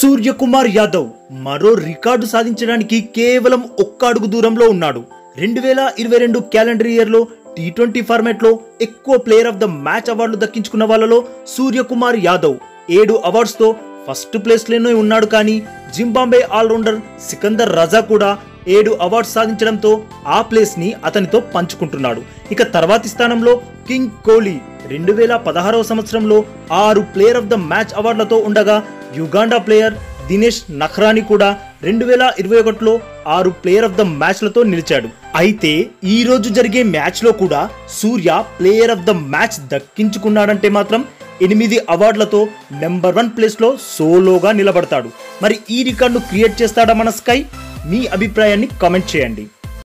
సూర్యకుమార్ యాదవ్ మరో రికార్డు సాధించడానికి కేవలం ఒక్క అడుగు దూరంలో ఉన్నాడు రెండు వేల ఇరవై రెండు క్యాలెండర్ ఇయర్ లో టీ ట్వంటీ ఫార్మాట్ లో ఎక్కువ ప్లేయర్ ఆఫ్ ద మ్యాచ్ అవార్డులు దక్కించుకున్న వాళ్ళలో సూర్యకుమార్ యాదవ్ ఏడు అవార్డ్స్ తో ఫస్ట్ ప్లేస్ లోనే ఉన్నాడు కానీ జింబాంబే ఆల్రౌండర్ సికందర్ రజా కూడా ఏడు అవార్డ్స్ సాధించడంతో ఆ ప్లేస్ ని అతనితో పంచుకుంటున్నాడు ఇక తర్వాతి స్థానంలో కింగ్ కోహ్లీ రెండు వేల పదహారవ సంవత్సరంలో ఆరు ప్లేయర్ ఆఫ్ ద మ్యాచ్ అవార్డులతో ఉండగా యుగాండా ప్లేయర్ దినేష్ నఖ్రాని కూడా రెండు వేల ఇరవై ఒకటిలో ఆరు ప్లేయర్ ఆఫ్ ద మ్యాచ్లతో నిలిచాడు అయితే ఈ రోజు జరిగే మ్యాచ్లో కూడా Surya player of the match దక్కించుకున్నాడంటే మాత్రం ఎనిమిది అవార్డులతో నెంబర్ వన్ ప్లేస్లో సోలోగా నిలబడతాడు మరి ఈ రికార్డును క్రియేట్ చేస్తాడా మన స్కై మీ అభిప్రాయాన్ని కామెంట్ చేయండి